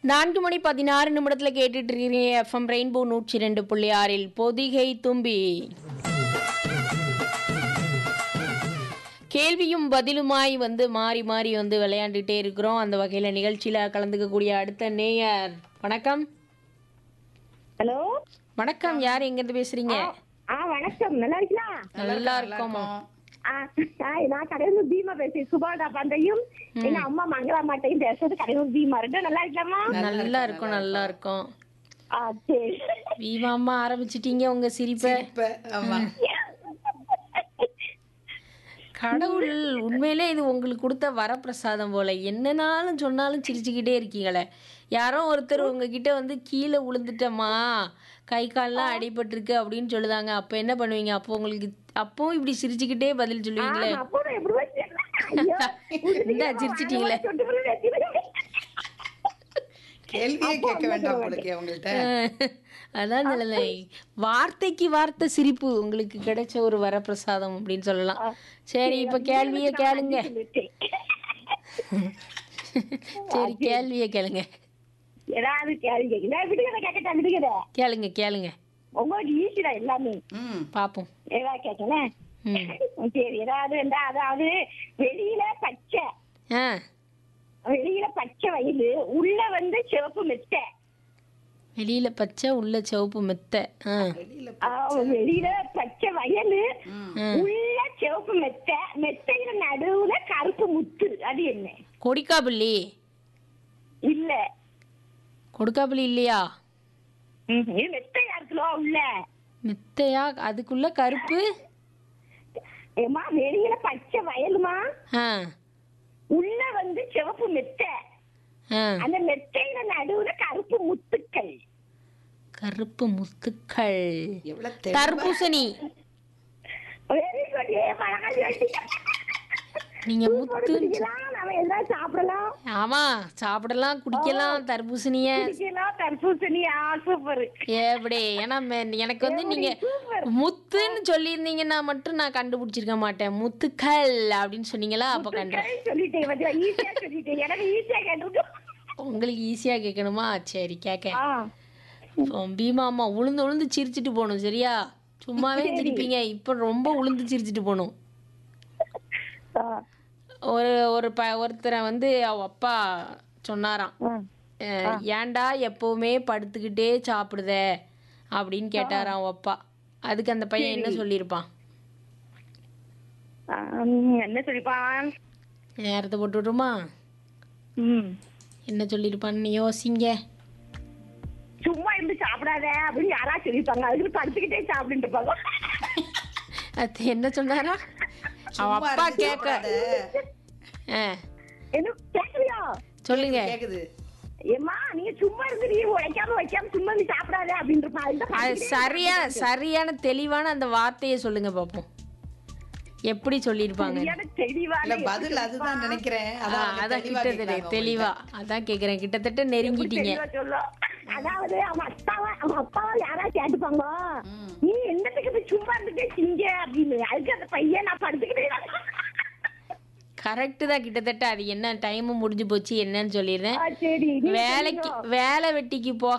நான்கு மணி பதினாறு நிமிடத்துல கேட்டுட்டு இருக்கிறீங்க எஃப்எம் ரெயின்போ நூற்றி ரெண்டு புள்ளி ஆறில் பொதிகை தும்பி கேள்வியும் பதிலுமாய் வந்து மாறி மாறி வந்து விளையாண்டுட்டே இருக்கிறோம் அந்த வகையில நிகழ்ச்சியில கலந்துக்கக்கூடிய அடுத்த நேயர் வணக்கம் ஹலோ வணக்கம் யார் எங்கிருந்து பேசுறீங்க ஆ வணக்கம் நல்லா இருக்கீங்களா நல்லா இருக்கோமா ஆ, ஆ, நான் கடையூர் பீமா பேசுறேன் சுபாடா பந்தையும் எங்க அம்மா மங்களாமாட்டையும் பேசுறது கடையூர் பீமா ரெண்டும் நல்லா இருக்கலாமா நல்லா இருக்கும் நல்லா இருக்கும் ஆ சரி வீமாம்மா ஆரம்பிச்சிட்டீங்க உங்க சிரிப்பை இப்ப ஆமா கடவுள் உண்மையிலே இது உங்களுக்கு கொடுத்த வரப்பிரசாதம் போல என்னனாலும் சொன்னாலும் சிரிச்சுக்கிட்டே இருக்கீங்களே யாரோ ஒருத்தர் உங்ககிட்ட வந்து கீழே விழுந்துட்டம்மா கை கால்லாம் அடிபட்டிருக்கு அப்படின்னு சொல்லுதாங்க அப்ப என்ன பண்ணுவீங்க அப்போ உங்களுக்கு அப்போ இப்படி சிரிச்சுக்கிட்டே பதில் சொல்லுவீங்களே அப்போ நான் எப்படி வச்சேன்? ஐயோ, இந்தா சிரிச்சிட்டீங்களே சொட்டு புல்லு வெட்டிடுவேன். கேள்வியே கேட்க வேண்டாம் உங்களுக்கு அவங்கள்ட்ட அதான் நிலை வார்த்தைக்கு வார்த்தை சிரிப்பு உங்களுக்கு கிடைச்ச ஒரு வரப்பிரசாதம் அப்படின்னு சொல்லலாம் சரி இப்ப கேள்வியை கேளுங்க சொல்லிட்டேன். சரி கேள்வியை கேளுங்க ஏதாவது கேள்வி கேட்குறேன் விடுகதை கேட்கட்டா விடுகதை கேளுங்க கேளுங்க உங்களுக்கு ஈஸி தான் எல்லாமே ம் பாப்போம் ஏதாவது கேட்கலாம் ம் சரி ஏதாவது இருந்தா அதாவது வெளியில பச்சை ஆ வெளியில பச்சை வயலு உள்ள வந்து சிவப்பு மெத்தை வெளியில பச்சை உள்ள சிவப்பு மெத்தை ஆ வெளியில ஆ, வெளியில பச்சை வயலு ம். உள்ள சிவப்பு மெத்தை மெத்தையில நடுவுல கருப்பு முத்து அது என்ன கொடிக்காப்புள்ளி இல்ல கொடுக்காப்புளி இல்லையா ம், இது மெத்தையா இருக்குலோ உள்ள மெத்தையா அதுக்குள்ள கருப்பு ஏமா வெளியில பச்சை வயலுமா ஆ உள்ள வந்து சிவப்பு மெத்தை ஆ அந்த மெத்தையில நடுவுல கருப்பு முத்துக்கள் கருப்பு முத்துக்கள் எவ்வளவு தெளிவா- தர்பூசணி வெரி குட் ஏ பழகா சொல்லிட்டீங்க. நீங்க ஜூஸ் முத்து போட்டு குடிக்கலாம் நம்ம எதாவது சாப்பிடலாம் ஆமா சாப்பிடலாம் குடிக்கலாம் தர்பூசணிய குடிக்கலாம் தர்பூசணி ஆ சூப்பர் எப்படி ஏன்னா மெ- எனக்கு வந்து நீங்க முத்துன்னு சொல்லியிருந்தீங்கன்னா மட்டும் நான் கண்டுபிடிச்சிருக்க மாட்டேன் முத்துக்கள் அப்படின்னு சொன்னீங்களா அப்ப கண்டு சொல்லிட்டேன் பாத்தியா ஈஸியா சொல்லிட்டேன் எனக்கு ஈஸியா கேட்டிருக்கோம் உங்களுக்கு ஈஸியா கேட்கணுமா சரி கேட்க ஆ இப்போ பீமா அம்மா உளுந்து உளுந்து சிரிச்சிட்டு போகணும் சரியா சும்மாவே சிரிப்பீங்க இப்போ ரொம்ப உளுந்து சிரிச்சிட்டு போகணும் ஆ, ஒரு ஒரு ப ஒருத்தரை வந்து அவ அப்பா சொன்னாராம் ஆ. அஹ், ஏன்டா எப்பவுமே படுத்துக்கிட்டே சாப்பிடுத அப்படின்னு கேட்டாராம் அவ அப்பா அதுக்கு அந்த பையன் என்ன சொல்லியிருப்பான் ஆ, ம், என்ன சொல்லிப்பான் நேரத்தை போட்டு விட்டுருமா ம் என்ன சொல்லியிருப்பான்னு யோசிங்க சும்மா இருந்து சாப்பிடாத அப்படின்னு யாரா சொல்லிருப்பாங்க அதுக்கு படுத்துக்கிட்டே சாப்பிட்டு இருப்பாங்க அது என்ன சொன்னாரா அவ சும்மா அப்பா இருந்து கேட்க சாப்பிடாத. ஆ என்ன கேக்குறியா சொல்லுங்க கேக்குது ஏம்மா நீங்க சும்மா இருந்து நீ உழைக்காம வைக்காம சும்மா இருந்து சாப்பிடாத அப்படின்னு இருப்பான் அதுதான் அது படுத்துக்கிட்டே சரியா சரியான தெளிவான அந்த வார்த்தையை சொல்லுங்க பாப்போம் எப்படி சொல்லியிருப்பாங்க சரியான தெளிவான இல்ல பதில் அதுதான் நினைக்கிறேன் ஆ, அதான் அவங்க அதான் தெளிவா கிட்டத்தட்ட கேக்குறாங்க தெளிவா அதான் கேக்குறேன் கிட்டத்தட்ட நெருங்கிட்டீங்க தெளிவா சொல்லும். அதாவது அவன் அப்பாவா அவன் அப்பாவா யாரா கேட்டுப்பாங்க ம். நீ என்னத்துக்கு இப்படி சும்மா இருந்துட்டே சிங்க அப்படின்னு அதுக்கு அந்த பையன் நான் படுத்துக்கிட்டே கரெக்ட் தான் கிட்டத்தட்ட அது என்ன டைமும் முடிஞ்சு போச்சு என்னன்னு சொல்லிடுறேன் ஆ, சரி நீ வேலைக்கு வேலை வெட்டிக்கு போக